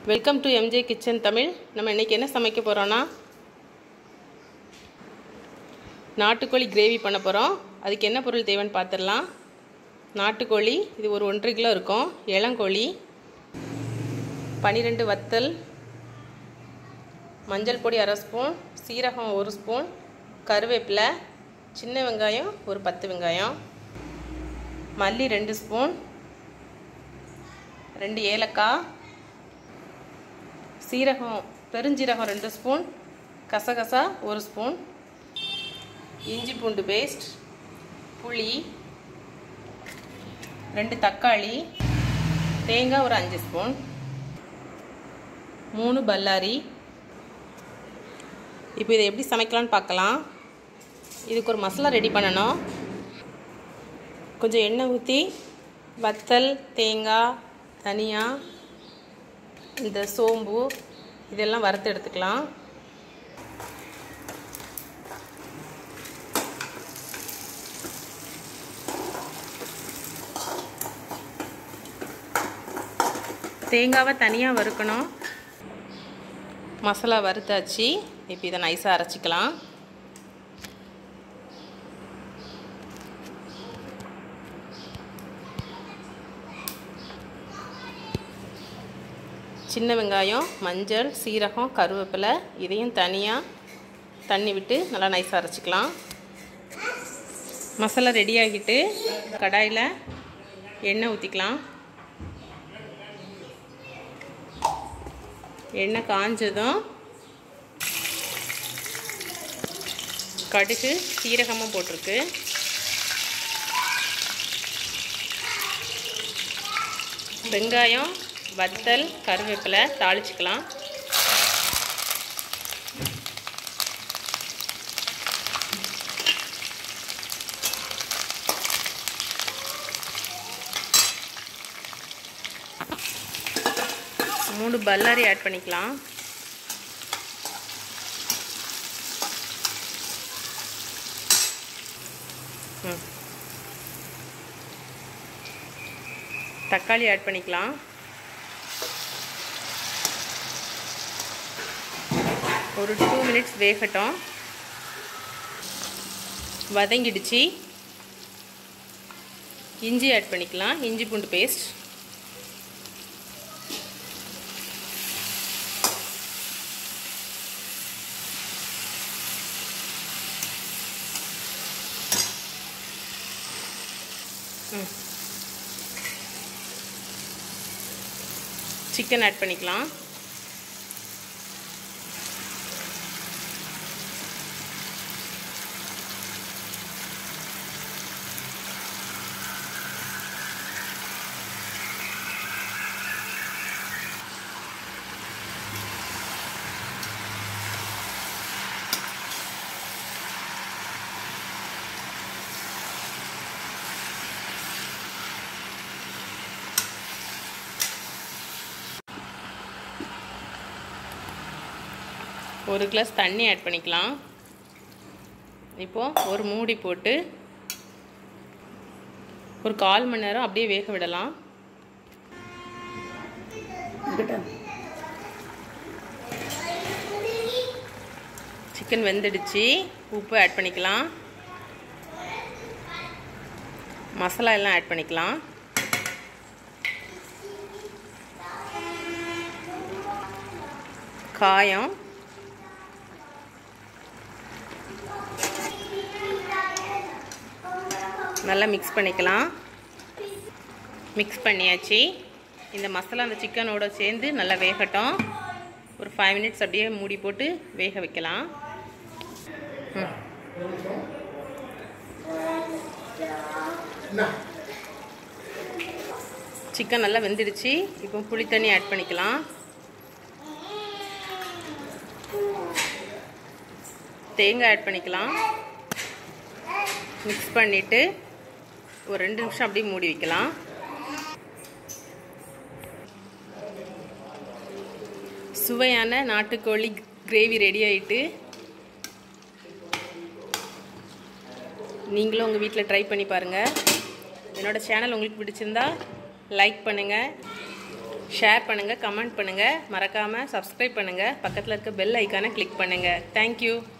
welcome to MJ kitchen Tamil நம்ம இன்றைக்கி என்ன சமைக்க போகிறோன்னா நாட்டுக்கோழி கிரேவி பண்ண போகிறோம் அதுக்கு என்ன பொருள் தேவைன்னு பார்த்துடலாம் நாட்டுக்கோழி இது ஒரு ஒன்றரை கிலோ இருக்கும் இளங்கோழி பன்னிரெண்டு வத்தல் மஞ்சள் பொடி அரை ஸ்பூன் சீரகம் ஒரு ஸ்பூன் கருவேப்பிலை சின்ன வெங்காயம் ஒரு பத்து வெங்காயம் மல்லி ரெண்டு ஸ்பூன் ரெண்டு ஏலக்காய் சீரகம் பெருஞ்சீரகம் ரெண்டு ஸ்பூன் கசகசா ஒரு ஸ்பூன் இஞ்சி பூண்டு பேஸ்ட் புளி ரெண்டு தக்காளி தேங்காய் ஒரு அஞ்சு ஸ்பூன் மூணு பல்லாரி இப்போ இதை எப்படி சமைக்கலான்னு பார்க்கலாம் இதுக்கு ஒரு மசாலா ரெடி பண்ணணும் கொஞ்சம் எண்ணெய் ஊற்றி வத்தல் தேங்காய் தனியா இந்த சோம்பு இதெல்லாம் வறுத்து எடுத்துக்கலாம் தேங்காவை தனியாக வறுக்கணும் மசாலா வறுத்தாச்சு இப்போ இதை நைஸாக அரைச்சிக்கலாம் சின்ன வெங்காயம் மஞ்சள் சீரகம் கருவேப்பிலை இதையும் தனியாக தண்ணி விட்டு நல்லா நைஸாக அரைச்சிக்கலாம் மசாலா ரெடி ஆகிட்டு கடாயில் எண்ணெய் ஊற்றிக்கலாம் எண்ணெய் காஞ்சதும் கடுகு சீரகமும் போட்டிருக்கு வெங்காயம் வத்தல் கருவேப்பிலை தாளிச்சுக்கலாம் மூணு பல்லாரி ஆட் பண்ணிக்கலாம் ம் தக்காளி ஆட் பண்ணிக்கலாம் ஒரு டூ மினிட்ஸ் வேகட்டும் வதங்கிடுச்சு இஞ்சி ஆட் பண்ணிக்கலாம் இஞ்சி பூண்டு பேஸ்ட் சிக்கன் ஆட் பண்ணிக்கலாம் ஒரு கிளாஸ் தண்ணி ஆட் பண்ணிக்கலாம் இப்போது ஒரு மூடி போட்டு ஒரு கால் மணி நேரம் அப்படியே வேக விடலாம் சிக்கன் வெந்துடுச்சு உப்பு ஆட் பண்ணிக்கலாம் மசாலா எல்லாம் ஆட் பண்ணிக்கலாம் காயம் நல்லா மிக்ஸ் பண்ணிக்கலாம் மிக்ஸ் பண்ணியாச்சு இந்த மசாலா அந்த சிக்கனோட சேர்ந்து நல்லா வேகட்டும் ஒரு ஃபைவ் மினிட்ஸ் அப்படியே மூடி போட்டு வேக வைக்கலாம் சிக்கன் நல்லா வெந்துடுச்சு இப்போ புளி தண்ணி ஆட் பண்ணிக்கலாம் தேங்காய் ஆட் பண்ணிக்கலாம் மிக்ஸ் பண்ணிவிட்டு ஒரு ரெண்டு நிமிஷம் அப்படியே மூடி வைக்கலாம் சுவையான நாட்டுக்கோழி கிரேவி ரெடி ஆகிட்டு நீங்களும் உங்கள் வீட்டில் ட்ரை பண்ணி பாருங்கள் என்னோடய சேனல் உங்களுக்கு பிடிச்சிருந்தா லைக் பண்ணுங்கள் ஷேர் பண்ணுங்கள் கமெண்ட் பண்ணுங்கள் மறக்காமல் சப்ஸ்கிரைப் பண்ணுங்கள் பக்கத்தில் இருக்க பெல் ஐக்கானை கிளிக் பண்ணுங்கள் தேங்க்யூ